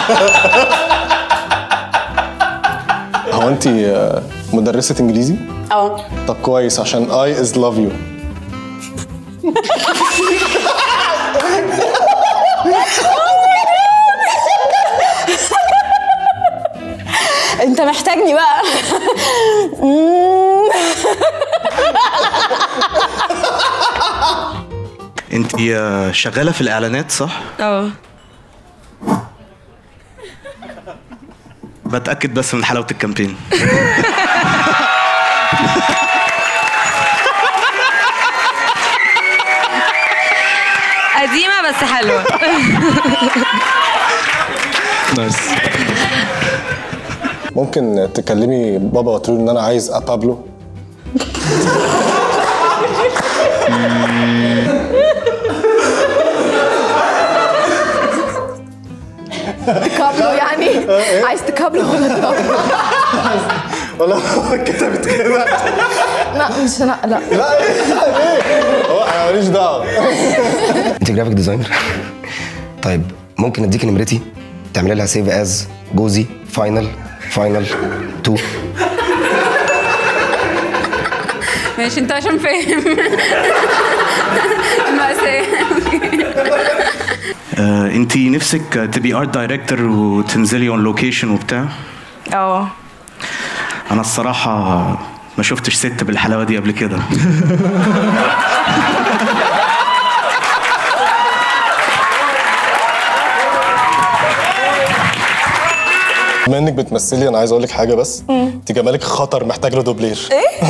هو انت آه، مدرسة انجليزي؟ اه طب كويس عشان I is love you انت محتاجني بقى انت شغاله في الاعلانات صح اه بتاكد بس من حلاوه الكامبين قديمة بس حلوة نايس ممكن تكلمي بابا وتقولي ان انا عايز ابابلو تقابله يعني عايز تقابله ولا تقابله ولا هو كتبت كده لا مش انا لا لا ايه هو انا ماليش دعوه انت جرافيك ديزاينر طيب ممكن اديك نمرتي تعملي لها سيف از جوزي فاينل فاينل 2 ماشي انت عشان فاهم مأساة آه، انت نفسك تبقي ارت دايركتور وتنزلي اون لوكيشن وبتاع اه انا الصراحه ما شفتش ست بالحلاوه دي قبل كده بما انك بتمثلي انا عايز اقول لك حاجه بس انت جمالك خطر محتاج له دوبلير ايه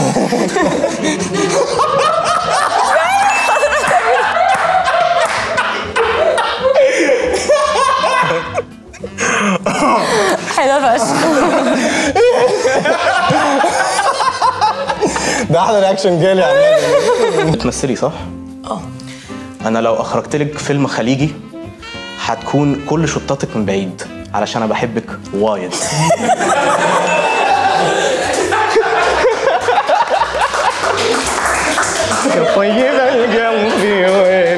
حلوة فشخ ده احلى رياكشن جالي عامه بتمثلي صح اه انا لو اخرجت لك فيلم خليجي هتكون كل شطاتك من بعيد علشان انا بحبك وايد يا طيب القلب وين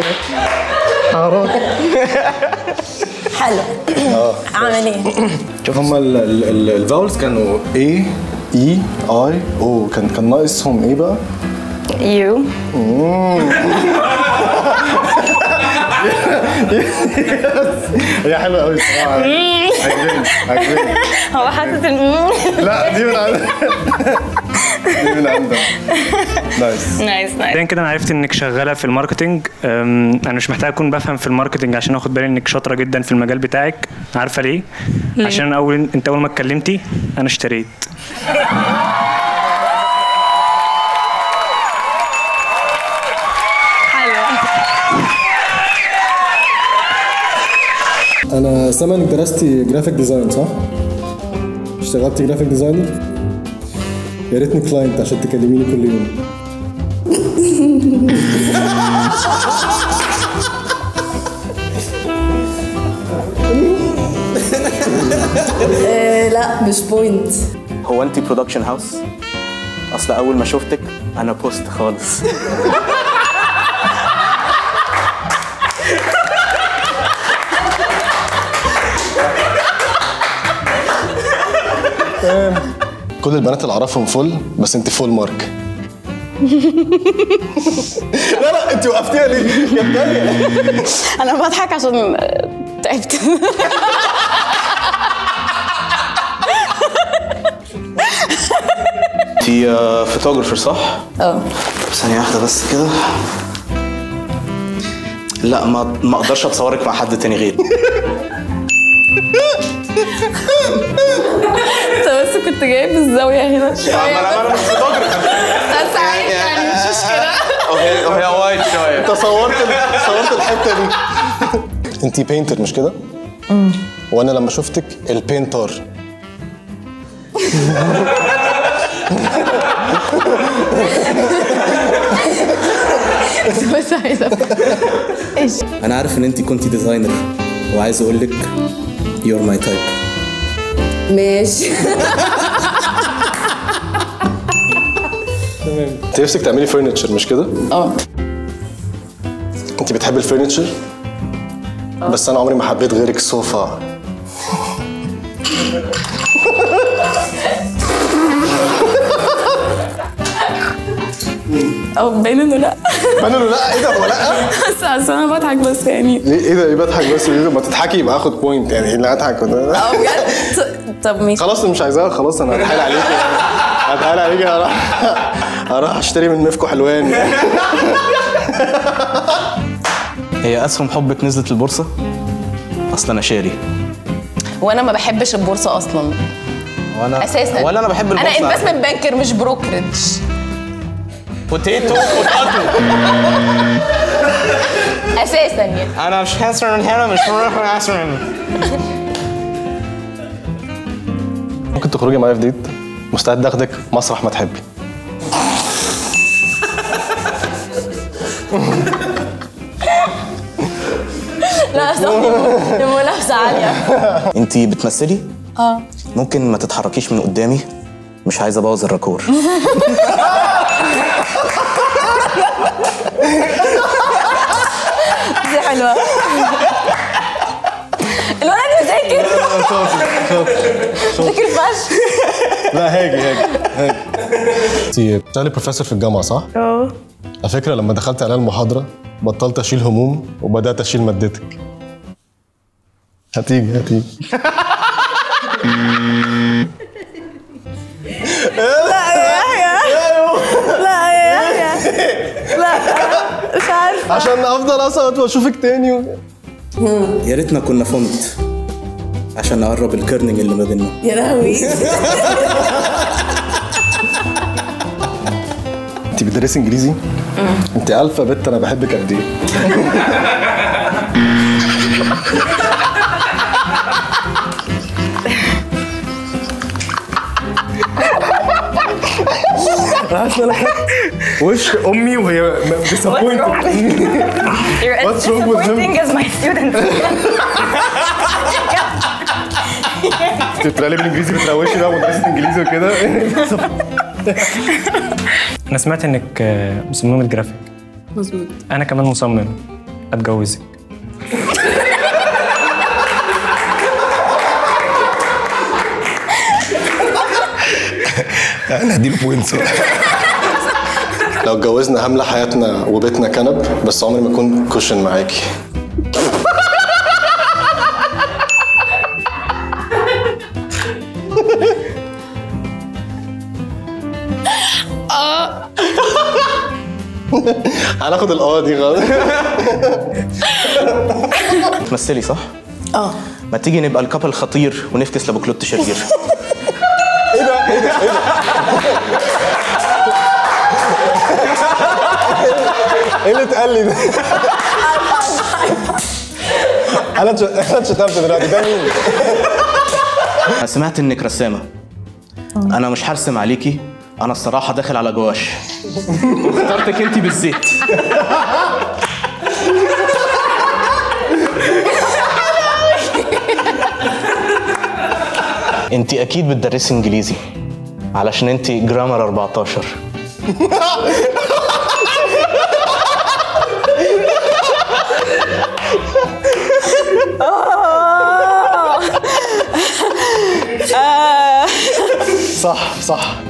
حلو عمل ايه؟ هم الفاولز كانوا A E I O كان كان ناقصهم ايه بقى؟ يو هي حلوه قوي الصراحه عجباني عجباني هو حاطط ال لا دي من عندك دي من عندك نايس نايس نايس بعدين كده انا عرفت انك شغاله في الماركتنج أم، انا مش محتاج اكون بفهم في الماركتنج عشان اخد بالي انك شاطره جدا في المجال بتاعك عارفه ليه, ليه؟ عشان اول انت اول ما اتكلمتي انا اشتريت انا سامع انك درستي جرافيك ديزاين صح؟ اشتغلتي جرافيك ديزاينر؟ يا ريتني كلاينت عشان تكلميني كل يوم آه، لا مش بوينت هو انت برودكشن هاوس اصل اول ما شفتك انا بوست خالص كل البنات اللي اعرفهم فل بس انت فول مارك لا لا انت وقفتيها ليه؟ يا بدايه انا بضحك عشان تعبت انت فوتوجرافر صح؟ اه طب ثانية واحدة بس كده لا ما ما اقدرش اتصورك مع حد تاني غيري انت بس كنت جايب الزاويه هنا شويه انا مش فوتوجرافر بس عادي يعني مش مشكله وهي وهي وايد شوية انت صورت صورت الحته دي انت بينتر مش كده؟ وانا لما شفتك البينتر بس عايزه انا عارف ان انت كنتي ديزاينر وعايز اقول لك يور ماي تايب ماشي انت نفسك تعملي فرنتشر مش كده؟ اه انت بتحبي الفرنتشر؟ بس انا عمري ما حبيت غيرك صوفا او باين انه لا انا له لا ايه ده هو لا بس اصل انا بضحك بس يعني ليه ايه ده ايه بضحك بس ليه ما تضحكي يبقى اخد بوينت يعني اللي اضحك وده- اه بجد طب ماشي خلاص مش عايزاها خلاص انا هتحايل عليكي هتحايل عليكي هروح هروح اشتري من مفكو حلوان هي اسهم حبك نزلت البورصه اصل انا شاري وانا ما بحبش البورصه اصلا وانا اساسا ولا انا بحب البورصه انا انفستمنت بانكر مش بروكرج بوتيتو بوتاتو اساسا يعني انا مش حاسر من هنا مش حاسر من ممكن تخرجي معايا في ديت مستعد اخدك مسرح ما تحبي لا اصلا المنافسه عاليه انت بتمثلي؟ اه ممكن ما تتحركيش من قدامي مش عايز ابوظ الراكور دي حلوه الولد مذاكر مذاكر فشخ لا هاجي هاجي هاجي انت بتشتغلي بروفيسور في الجامعه صح؟ اه على فكره لما دخلت على المحاضره بطلت اشيل هموم وبدات اشيل مادتك هتيجي هتيجي لا يا يحيى لا مش عارفه عشان افضل اسقط واشوفك تاني و... يا ريتنا كنا فونت عشان نقرب الكيرنينج اللي ما بيننا يا لهوي انت بتدرسي انجليزي؟ انت عارفه يا بت انا بحبك قد ايه عارفه انا خدت وش امي وهي disappointed You're What's wrong with him? disappointing as my student انت بتتكلمي بالانجليزي بتروشي بقى مدرسه انجليزي وكده انا سمعت انك آه، مصممة جرافيك مظبوط انا كمان مصمم اتجوزك انا هديله بوينتس لو اتجوزنا هملى حياتنا وبيتنا كنب بس عمري ما اكون كوشن معاكي هناخد الاه دي غلط بتمثلي صح؟ اه ما تيجي نبقى الكابل خطير ونفكس لابو كلوت شرير ايه اللي اتقال لي ده؟ انا اتش- انا اتشتمت دلوقتي ده مين؟ انا سمعت انك رسامه انا مش هرسم عليكي انا الصراحه داخل على جواش واخترتك انت بالزيت انت اكيد بتدرسي انجليزي علشان انت جرامر 14 صح صح